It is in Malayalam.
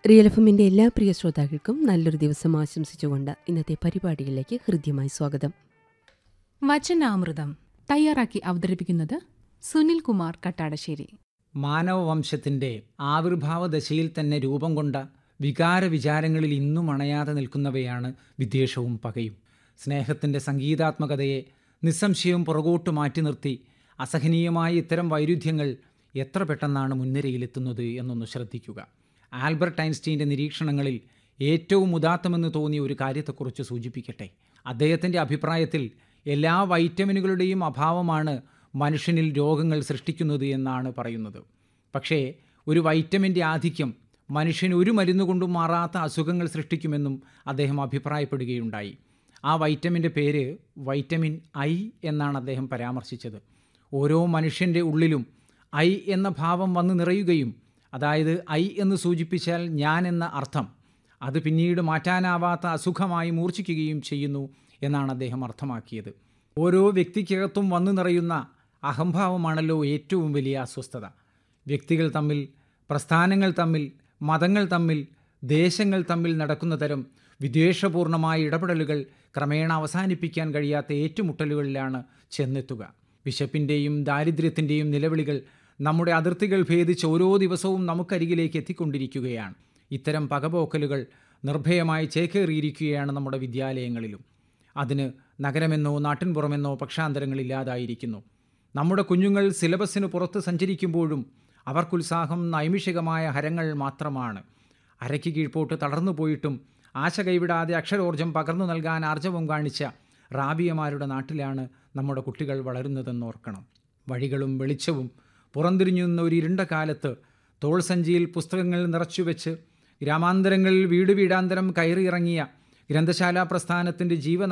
റിയൽ എഫമിന്റെ എല്ലാ പ്രിയ ശ്രോതാക്കൾക്കും നല്ലൊരു ദിവസം ആശംസിച്ചുകൊണ്ട് ഇന്നത്തെ പരിപാടിയിലേക്ക് ഹൃദ്യമായി സ്വാഗതം വചനാമൃതം തയ്യാറാക്കി അവതരിപ്പിക്കുന്നത് സുനിൽ കുമാർ കട്ടാടശ്ശേരി മാനവവംശത്തിൻ്റെ ആവിർഭാവ ദശയിൽ തന്നെ രൂപം കൊണ്ട വികാര വിചാരങ്ങളിൽ ഇന്നും അണയാതെ നിൽക്കുന്നവയാണ് വിദ്വേഷവും പകയും സ്നേഹത്തിൻ്റെ സംഗീതാത്മകതയെ നിസ്സംശയവും പുറകോട്ട് മാറ്റി നിർത്തി അസഹനീയമായ ഇത്തരം വൈരുദ്ധ്യങ്ങൾ എത്ര പെട്ടെന്നാണ് മുൻനിരയിലെത്തുന്നത് എന്നൊന്ന് ശ്രദ്ധിക്കുക ആൽബർട്ട് ഐൻസ്റ്റീൻ്റെ നിരീക്ഷണങ്ങളിൽ ഏറ്റവും ഉദാത്തമെന്ന് തോന്നിയ ഒരു കാര്യത്തെക്കുറിച്ച് സൂചിപ്പിക്കട്ടെ അദ്ദേഹത്തിൻ്റെ അഭിപ്രായത്തിൽ എല്ലാ വൈറ്റമിനുകളുടെയും അഭാവമാണ് മനുഷ്യനിൽ രോഗങ്ങൾ സൃഷ്ടിക്കുന്നത് എന്നാണ് പറയുന്നത് പക്ഷേ ഒരു വൈറ്റമിൻ്റെ ആധിക്യം മനുഷ്യന് ഒരു മരുന്ന് കൊണ്ടും മാറാത്ത അസുഖങ്ങൾ സൃഷ്ടിക്കുമെന്നും അദ്ദേഹം അഭിപ്രായപ്പെടുകയുണ്ടായി ആ വൈറ്റമിൻ്റെ പേര് വൈറ്റമിൻ ഐ എന്നാണ് അദ്ദേഹം പരാമർശിച്ചത് ഓരോ മനുഷ്യൻ്റെ ഉള്ളിലും ഐ എന്ന ഭാവം വന്ന് നിറയുകയും അതായത് ഐ എന്ന് സൂചിപ്പിച്ചാൽ ഞാൻ എന്ന അർത്ഥം അത് പിന്നീട് മാറ്റാനാവാത്ത അസുഖമായി മൂർച്ഛിക്കുകയും ചെയ്യുന്നു എന്നാണ് അദ്ദേഹം അർത്ഥമാക്കിയത് ഓരോ വ്യക്തിക്കകത്തും വന്നു നിറയുന്ന അഹംഭാവമാണല്ലോ ഏറ്റവും വലിയ അസ്വസ്ഥത വ്യക്തികൾ തമ്മിൽ പ്രസ്ഥാനങ്ങൾ തമ്മിൽ മതങ്ങൾ തമ്മിൽ ദേശങ്ങൾ തമ്മിൽ നടക്കുന്ന തരം വിദ്വേഷപൂർണമായ ഇടപെടലുകൾ ക്രമേണ അവസാനിപ്പിക്കാൻ കഴിയാത്ത ഏറ്റുമുട്ടലുകളിലാണ് ചെന്നെത്തുക വിശപ്പിൻ്റെയും ദാരിദ്ര്യത്തിൻ്റെയും നിലവിളികൾ നമ്മുടെ അതിർത്തികൾ ഭേദിച്ച് ഓരോ ദിവസവും നമുക്കരികിലേക്ക് എത്തിക്കൊണ്ടിരിക്കുകയാണ് ഇത്തരം പകപോക്കലുകൾ നിർഭയമായി ചേക്കേറിയിരിക്കുകയാണ് നമ്മുടെ വിദ്യാലയങ്ങളിലും അതിന് നഗരമെന്നോ നാട്ടിൻപുറമെന്നോ പക്ഷാന്തരങ്ങളില്ലാതായിരിക്കുന്നു നമ്മുടെ കുഞ്ഞുങ്ങൾ സിലബസിന് പുറത്ത് സഞ്ചരിക്കുമ്പോഴും അവർക്കുത്സാഹം നൈമിഷികമായ ഹരങ്ങൾ മാത്രമാണ് അരയ്ക്ക് കീഴ്പോട്ട് തളർന്നു പോയിട്ടും ആശ കൈവിടാതെ അക്ഷരോർജം പകർന്നു നൽകാൻ ആർജവം കാണിച്ച റാബിയമാരുടെ നാട്ടിലാണ് നമ്മുടെ കുട്ടികൾ വളരുന്നതെന്ന് ഓർക്കണം വഴികളും വെളിച്ചവും പുറംതിരിഞ്ഞു നിന്ന ഒരു ഇരുണ്ട കാലത്ത് തോൾസഞ്ചിയിൽ പുസ്തകങ്ങൾ നിറച്ചുവെച്ച് ഗ്രാമാന്തരങ്ങളിൽ വീട് വീടാന്തരം കയറിയിറങ്ങിയ ഗ്രന്ഥശാലാ പ്രസ്ഥാനത്തിൻ്റെ ജീവന